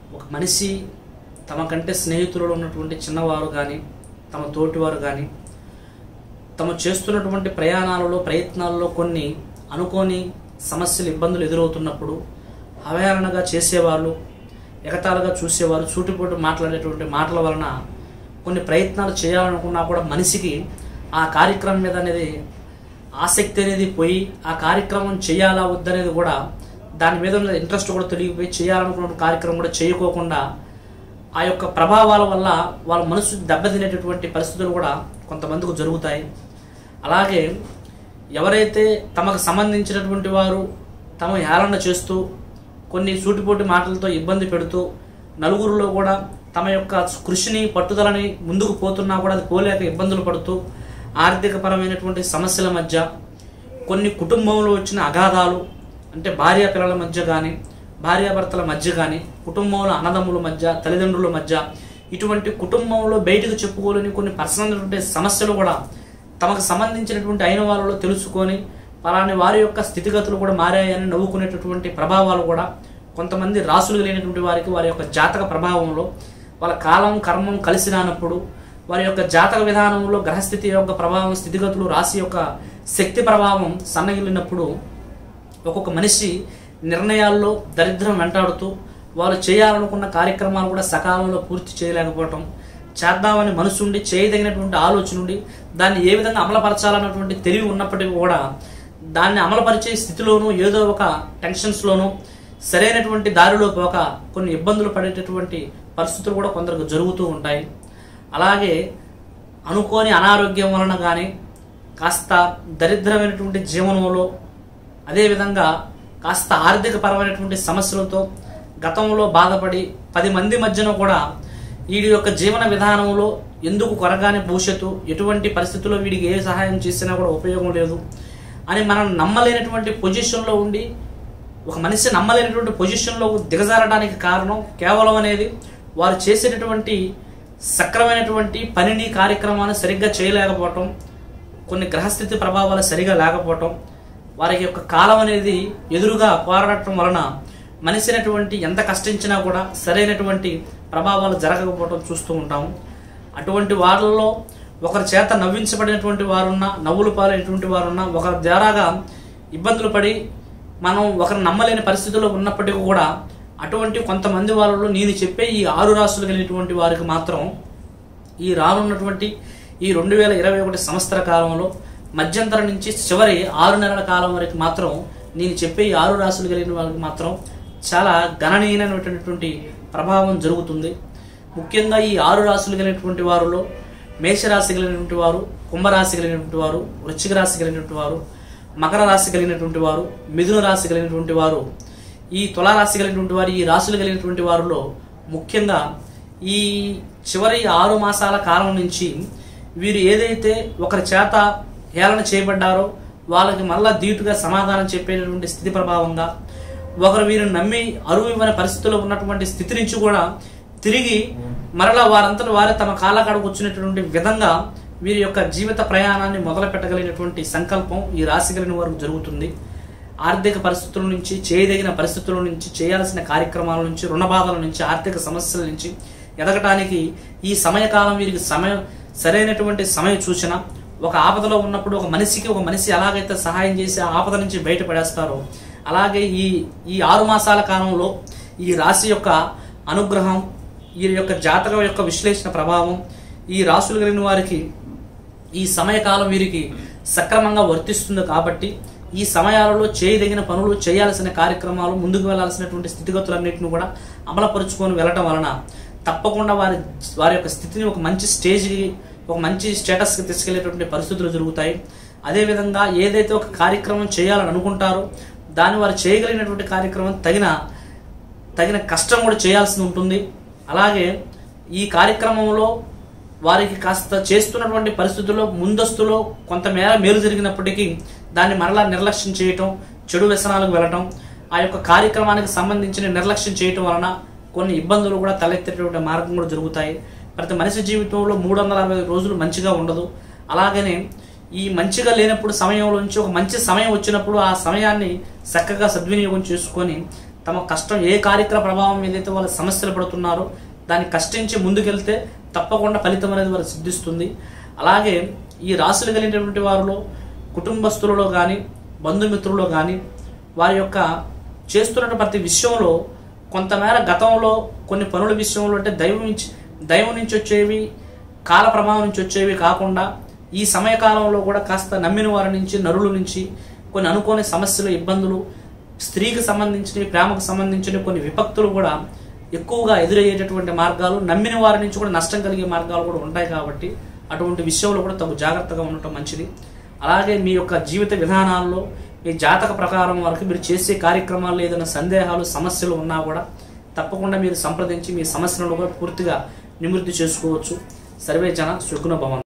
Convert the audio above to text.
ఒక మనిషి తమ కంటే స్నేహితులలో ఉన్నటువంటి చిన్నవారు కానీ తమ తోటివారు కానీ తమ చేస్తున్నటువంటి ప్రయాణాలలో ప్రయత్నాలలో కొన్ని అనుకోని సమస్యలు ఇబ్బందులు ఎదురవుతున్నప్పుడు అవహేళనగా చేసేవాళ్ళు ఎగతాళిగా చూసేవారు సూటిపోటు మాట్లాడేటువంటి మాటల వలన కొన్ని ప్రయత్నాలు చేయాలనుకున్నా కూడా మనిషికి ఆ కార్యక్రమం మీద అనేది ఆసక్తి అనేది పోయి ఆ కార్యక్రమం చేయాలా వద్దనేది కూడా దాని మీద ఉన్న ఇంట్రెస్ట్ కూడా తొలగిపోయి చేయాలనుకున్న కార్యక్రమం కూడా చేయకోకుండా ఆ యొక్క ప్రభావాల వల్ల వాళ్ళ మనసు దెబ్బతినేటటువంటి పరిస్థితులు కూడా కొంతమందికి జరుగుతాయి అలాగే ఎవరైతే తమకు సంబంధించినటువంటి వారు తమ హేళన చేస్తూ కొన్ని సూటిపోటి మాటలతో ఇబ్బంది పెడుతూ నలుగురిలో కూడా తమ యొక్క కృషిని పట్టుదలని ముందుకు పోతున్నా కూడా అది పోలేక ఇబ్బందులు పడుతూ ఆర్థికపరమైనటువంటి సమస్యల మధ్య కొన్ని కుటుంబంలో వచ్చిన అగాధాలు అంటే భార్య పిల్లల మధ్య కానీ భార్యాభర్తల మధ్య కానీ కుటుంబంలో అన్నదమ్ముల మధ్య తల్లిదండ్రుల మధ్య ఇటువంటి కుటుంబంలో బయటకు చెప్పుకోలేని కొన్ని పర్సనల్ సమస్యలు కూడా తమకు సంబంధించినటువంటి అయిన వాళ్ళలో తెలుసుకొని పలాని వారి యొక్క స్థితిగతులు కూడా మారాయని నవ్వుకునేటటువంటి ప్రభావాలు కూడా కొంతమంది రాసులు లేనటువంటి వారికి వారి యొక్క జాతక ప్రభావంలో వాళ్ళ కాలం కర్మం కలిసి రానప్పుడు వారి యొక్క జాతక విధానంలో గ్రహస్థితి యొక్క ప్రభావం స్థితిగతులు రాశి యొక్క శక్తి ప్రభావం సన్నగిల్లినప్పుడు ఒక్కొక్క మనిషి నిర్ణయాల్లో దరిద్రం వెంటాడుతూ వాళ్ళు చేయాలనుకున్న కార్యక్రమాలు కూడా సకాలంలో పూర్తి చేయలేకపోవటం చేద్దామని మనసుండి చేయదగినటువంటి ఆలోచన ఉండి దాన్ని ఏ విధంగా అమలుపరచాలన్నటువంటి తెలివి ఉన్నప్పటికీ కూడా దాన్ని అమలుపరిచే స్థితిలోనూ ఏదో ఒక టెన్షన్స్లోనూ సరైనటువంటి దారిలో పోక కొన్ని ఇబ్బందులు పడేటటువంటి పరిస్థితులు కూడా కొందరికి జరుగుతూ ఉంటాయి అలాగే అనుకోని అనారోగ్యం వలన కానీ కాస్త దరిద్రమైనటువంటి జీవనంలో అదేవిధంగా కాస్త ఆర్థిక పరమైనటువంటి సమస్యలతో గతంలో బాధపడి పది మంది మధ్యన కూడా వీడి యొక్క జీవన విధానంలో ఎందుకు కొరగాని భవిష్యత్తు ఎటువంటి పరిస్థితుల్లో వీడికి ఏ సహాయం చేసినా కూడా ఉపయోగం లేదు అని మనం నమ్మలేనటువంటి పొజిషన్లో ఉండి ఒక మనిషి నమ్మలేనటువంటి పొజిషన్లో దిగజారడానికి కారణం కేవలం అనేది వారు చేసేటటువంటి సక్రమైనటువంటి పనిని కార్యక్రమాన్ని సరిగ్గా చేయలేకపోవటం కొన్ని గ్రహస్థితి ప్రభావాలు సరిగా లేకపోవటం వారికి యొక్క కాలం అనేది ఎదురుగా పోరాడటం వలన మనిషి అనేటువంటి ఎంత కష్టించినా కూడా సరైనటువంటి ప్రభావాలు జరగకపోవటం చూస్తూ ఉంటాము అటువంటి వారిలో ఒకరి చేత నవ్వించబడినటువంటి వారున్నా నవ్వులు పాలైనటువంటి వారున్నా ఒకరి ద్వారాగా ఇబ్బందులు పడి మనం ఒకరు నమ్మలేని పరిస్థితుల్లో ఉన్నప్పటికీ కూడా అటువంటి కొంతమంది వాళ్ళలో నేను చెప్పే ఈ ఆరు రాసులు కలిగినటువంటి వారికి మాత్రం ఈ రానున్నటువంటి ఈ రెండు వేల ఇరవై ఒకటి సంవత్సర కాలంలో మధ్యంతరం నుంచి చివరి ఆరు నెలల కాలం వరకు మాత్రం నేను చెప్పే ఈ ఆరు రాసులు కలిగిన వాళ్ళకి మాత్రం చాలా గణనీయమైనటువంటి ప్రభావం జరుగుతుంది ముఖ్యంగా ఈ ఆరు రాసులు కలిగినటువంటి వారిలో మేషరాశి కలిగినటువంటి వారు కుంభరాశి కలిగినటువంటి వారు వృశ్చిక రాశి కలిగినటువంటి వారు మకర రాశి కలిగినటువంటి వారు మిథున రాశి కలిగినటువంటి వారు ఈ తులారాశి కలిగినటువంటి వారు ఈ రాశులు కలిగినటువంటి వారిలో ముఖ్యంగా ఈ చివరి ఆరు మాసాల కాలం నుంచి వీరు ఏదైతే ఒకరి చేత హేళన చేయబడ్డారో వాళ్ళకి మళ్ళా ధీటుగా సమాధానం చెప్పేటటువంటి స్థితి ప్రభావంగా ఒకరు వీరిని నమ్మి అరువు ఇవ్వని పరిస్థితుల్లో ఉన్నటువంటి స్థితి నుంచి కూడా తిరిగి మరలా వారంతట వారే తమ కాళ్ళకాడకు వచ్చినటువంటి విధంగా వీరి యొక్క జీవిత ప్రయాణాన్ని మొదలు పెట్టగలిగినటువంటి సంకల్పం ఈ రాశి కలిగిన వారికి జరుగుతుంది ఆర్థిక పరిస్థితుల నుంచి చేయదగిన పరిస్థితుల నుంచి చేయాల్సిన కార్యక్రమాల నుంచి రుణ బాధల నుంచి ఆర్థిక సమస్యల నుంచి ఎదగటానికి ఈ సమయకాలం వీరికి సమయం సరైనటువంటి సమయం సూచన ఒక ఆపదలో ఉన్నప్పుడు ఒక మనిషికి ఒక మనిషి ఎలాగైతే సహాయం చేసి ఆ ఆపద నుంచి బయటపడేస్తారో అలాగే ఈ ఈ ఆరు మాసాల కాలంలో ఈ రాశి యొక్క అనుగ్రహం ఈ యొక్క జాతకం యొక్క విశ్లేషణ ప్రభావం ఈ రాశులు కలిగిన వారికి ఈ సమయకాలం వీరికి సక్రమంగా వర్తిస్తుంది కాబట్టి ఈ సమయాలలో చేయదగిన పనులు చేయాల్సిన కార్యక్రమాలు ముందుకు వెళ్లాల్సినటువంటి స్థితిగతులన్నింటిని కూడా అమలుపరుచుకొని వెళ్ళటం వలన తప్పకుండా వారి వారి యొక్క స్థితిని ఒక మంచి స్టేజ్కి ఒక మంచి స్టేటస్కి తీసుకెళ్లేటువంటి పరిస్థితులు జరుగుతాయి అదేవిధంగా ఏదైతే ఒక కార్యక్రమం చేయాలని అనుకుంటారో దాన్ని వారు చేయగలిగినటువంటి కార్యక్రమం తగిన తగిన కష్టం కూడా చేయాల్సి ఉంటుంది అలాగే ఈ కార్యక్రమంలో వారికి కాస్త చేస్తున్నటువంటి పరిస్థితుల్లో ముందస్తులో కొంతమేర మేలు జరిగినప్పటికీ దాన్ని మరలా నిర్లక్ష్యం చేయటం చెడు వ్యసనాలకు వెళ్ళటం ఆ యొక్క కార్యక్రమానికి సంబంధించిన నిర్లక్ష్యం చేయటం వలన కొన్ని ఇబ్బందులు కూడా తలెత్తేటువంటి మార్గం కూడా జరుగుతాయి ప్రతి మనిషి జీవితంలో మూడు వందల అరవై రోజులు మంచిగా ఉండదు అలాగనే ఈ మంచిగా లేనప్పుడు సమయంలో నుంచి ఒక మంచి సమయం వచ్చినప్పుడు ఆ సమయాన్ని చక్కగా సద్వినియోగం చేసుకొని తమ కష్టం ఏ కార్యక్రమ ప్రభావం ఏదైతే వాళ్ళ సమస్యలు పడుతున్నారో దాన్ని కష్టించి ముందుకెళ్తే తప్పకుండా ఫలితం అనేది వారు సిద్ధిస్తుంది అలాగే ఈ రాశులు కలిగినటువంటి వారిలో కుటుంబస్తులలో కానీ బంధుమిత్రులలో కానీ వారి యొక్క చేస్తున్న ప్రతి విషయంలో కొంతమేర గతంలో కొన్ని పనుల విషయంలో అంటే దైవం నుంచి దైవం నుంచి వచ్చేవి కాల ప్రభావం నుంచి వచ్చేవి కాకుండా ఈ సమయకాలంలో కూడా కాస్త నమ్మిన వారి నుంచి నరుల నుంచి కొన్ని అనుకోని సమస్యలు ఇబ్బందులు స్త్రీకి సంబంధించిన ప్రేమకు సంబంధించిన కొన్ని విపక్తులు కూడా ఎక్కువగా ఎదురయ్యేటటువంటి మార్గాలు నమ్మిన వారి నుంచి కూడా నష్టం కలిగే మార్గాలు కూడా ఉంటాయి కాబట్టి అటువంటి విషయంలో కూడా తగు జాగ్రత్తగా ఉండటం మంచిది అలాగే మీ యొక్క జీవిత విధానాల్లో మీ జాతక ప్రకారం వరకు మీరు చేసే కార్యక్రమాల్లో ఏదైనా సందేహాలు సమస్యలు ఉన్నా కూడా తప్పకుండా మీరు సంప్రదించి మీ సమస్యలను కూడా పూర్తిగా నివృత్తి చేసుకోవచ్చు సర్వే జన సుగుణ భవన్